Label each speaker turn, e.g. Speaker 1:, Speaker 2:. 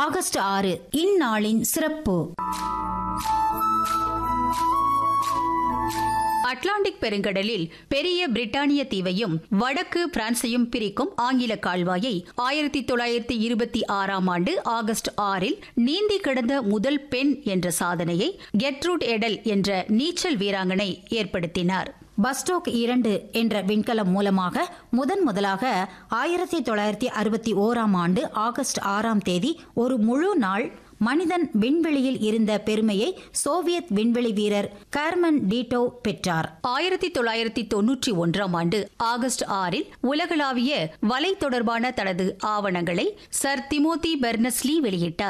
Speaker 1: August ஆறு இந்நாளின் சிறப்பு
Speaker 2: அட்லாண்டிக் பெருங்கடலில் பெரிய பிரிட்டானிய தீவையும் வடக்கு பிரான்சையும் பிரிக்கும் ஆங்கில கால்வாயை ஆயிரத்தி தொள்ளாயிரத்தி இருபத்தி ஆறாம் ஆண்டு ஆகஸ்ட் ஆறில் நீந்தி கடந்த முதல் பெண் என்ற சாதனையை கெட்ரூட் எடல் என்ற நீச்சல் வீராங்கனை ஏற்படுத்தினார்
Speaker 1: பஸ்டோக் இரண்டு என்ற விண்கலம் மூலமாக முதன் முதலாக ஆயிரத்தி தொள்ளாயிரத்தி அறுபத்தி ஓராம் ஆண்டு ஆகஸ்ட் ஆறாம் தேதி ஒரு முழு நாள் மனிதன் விண்வெளியில் இருந்த பெருமையை சோவியத் விண்வெளி வீரர் கார்மன் டீட்டோ பெற்றார்
Speaker 2: ஆயிரத்தி தொள்ளாயிரத்தி தொன்னூற்றி ஒன்றாம் ஆண்டு ஆகஸ்ட் ஆறில் உலகளாவிய வலை தொடர்பான தனது ஆவணங்களை சர் திமோதி பெர்னஸ்லி வெளியிட்டார்